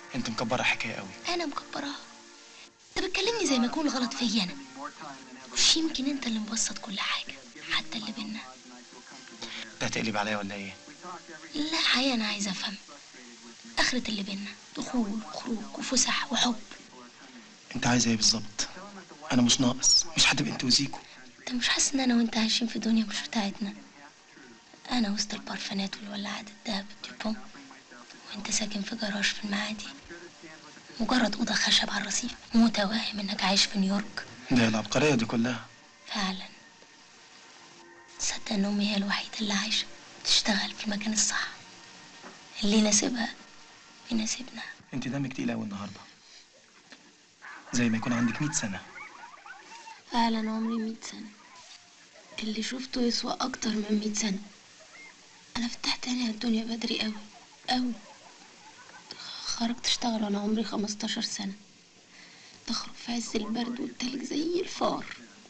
انت مكبره حكايه قوي انا مكبراها انت بتكلمني زي ما يكون الغلط فيا انا مش يمكن انت اللي مبسط كل حاجه حتى اللي بينا ده هتقلب عليا ولا ايه لا حقيقة انا عايزه افهم اخرة اللي بينا دخول وخروج وفسح وحب انت عايزه ايه بالظبط انا مش ناقص مش حد انت وزيكو انت مش حاسس ان انا وانت عايشين في دنيا مش بتاعتنا انا وسط البارفانات والولاعات الدهب الديبوم وانت ساكن في جراج في المعادي مجرد اوضه خشب على الرصيف متوهم انك عايش في نيويورك ده العبقريه دي كلها فعلا تصدق ان امي هي الوحيده اللي عايشه تشتغل في المكان الصح اللي يناسبها يناسبنا انت دمك تقيل قوي النهارده زي ما يكون عندك 100 سنه فعلا عمري مية سنة اللي شفته يسوى أكتر من مية سنة أنا فتحت عيني على الدنيا بدري أوي أوي خرجت أشتغل وأنا عمري خمستاشر سنة تخرج في عز البرد والتلج زي الفار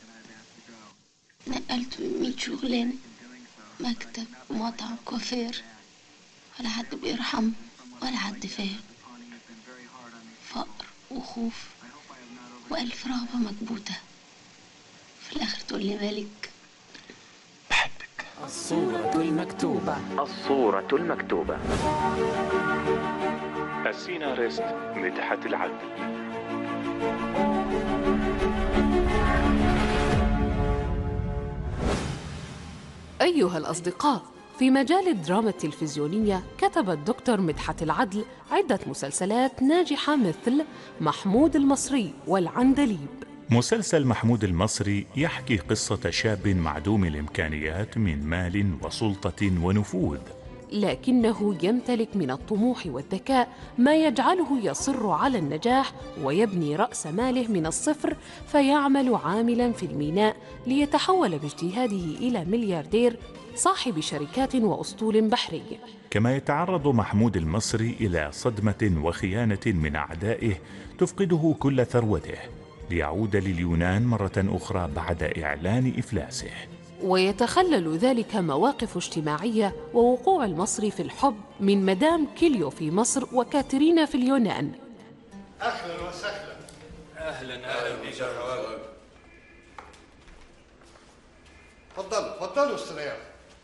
نقلت من مية شغلانة مكتب ومطعم كوافير ولا حد بيرحم ولا حد فاهم فقر وخوف وألف رهبة مكبوتة في الآخر تقول لي مالك الصورة المكتوبة الصورة المكتوبة السيناريست مدحت العدل أيها الأصدقاء في مجال الدراما التلفزيونية كتب الدكتور مدحت العدل عدة مسلسلات ناجحة مثل محمود المصري والعندليب مسلسل محمود المصري يحكي قصة شاب معدوم الإمكانيات من مال وسلطة ونفوذ لكنه يمتلك من الطموح والذكاء ما يجعله يصر على النجاح ويبني رأس ماله من الصفر فيعمل عاملا في الميناء ليتحول باجتهاده إلى ملياردير صاحب شركات وأسطول بحري كما يتعرض محمود المصري إلى صدمة وخيانة من أعدائه تفقده كل ثروته ليعود لليونان مرة أخرى بعد إعلان إفلاسه ويتخلل ذلك مواقف اجتماعية ووقوع المصري في الحب من مدام كيليو في مصر وكاترينا في اليونان اهلا وسهلا اهلا اهلا بك يا حواج تفضلوا تفضلوا استريحوا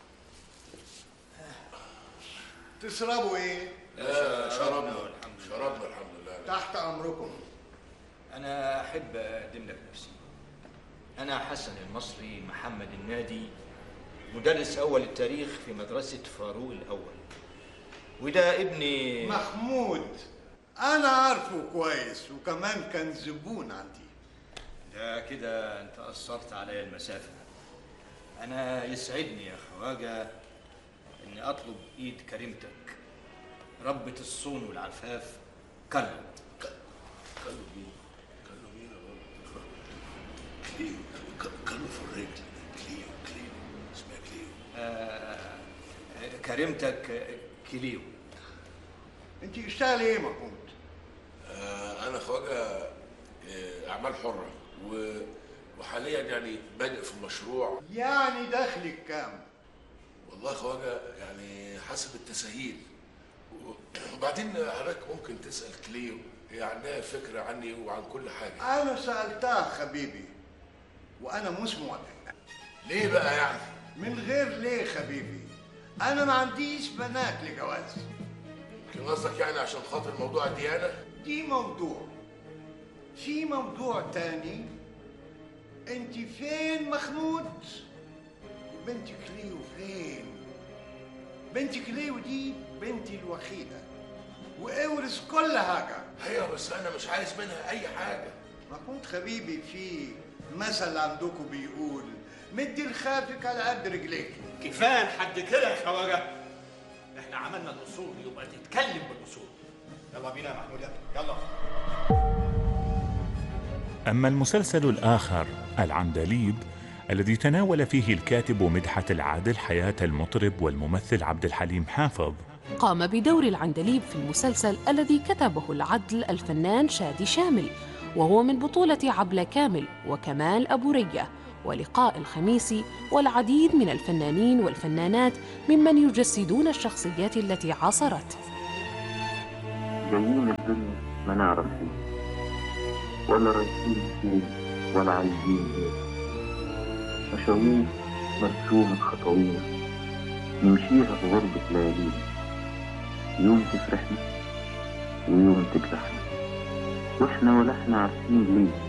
تشربوا ايه؟ لا شربنا والحمد لله شربنا الحمد لله تحت امركم انا احب اقدم لك نفسي انا حسن المصري محمد النادي مدرس اول التاريخ في مدرسه فاروق الاول وده ابني محمود انا عارفه كويس وكمان كان زبون عندي ده كده انت قصرت عليا المسافه انا يسعدني يا خواجه اني اطلب ايد كريمتك ربة الصون والعفاف كلم كلوا مين؟ كلوا مين يا بابا؟ كليو كلوا في الرجل كليو كليو اسمها كليو آه كريمتك كليو انت اشتغل ايه محمود؟ آه انا خواجه آه، اعمال حره و... وحاليا يعني بادئ في مشروع يعني دخلك كام؟ والله خواجه يعني حسب التساهيل و- وبعدين حضرتك ممكن تسال كليو هي عندها فكره عني وعن كل حاجه انا سالتها حبيبي وانا مش موافق ليه بقى يعني؟ من غير ليه حبيبي انا ما عنديش بنات لجواز كان قصدك يعني عشان خاطر موضوع الديانه؟ دي موضوع في موضوع تاني انت فين محمود بنت كليو فين بنت كليو دي بنتي الوحيدة واورث كل حاجة ايوه بس انا مش عايز منها اي حاجة محمود حبيبي في مثل عندكم بيقول مدي لخافك على قد رجليك كفايه لحد كده يا خواجه احنا عملنا الاصول يبقى تتكلم بالاصول يلا بينا يا محمود يلا يلا أما المسلسل الآخر العندليب الذي تناول فيه الكاتب مدحت العادل حياة المطرب والممثل عبد الحليم حافظ قام بدور العندليب في المسلسل الذي كتبه العدل الفنان شادي شامل وهو من بطولة عبلة كامل وكمال أبو رية ولقاء الخميسي والعديد من الفنانين والفنانات ممن يجسدون الشخصيات التي عاصرته جايين الدنيا ما نعرف فيه ولا رايحين فين ولا عايزين ايه مشاوير مرسومة خطوية نمشيها في غربة ليالينا يوم تفرحنا ويوم تجرحنا واحنا ولا احنا عارفين ليه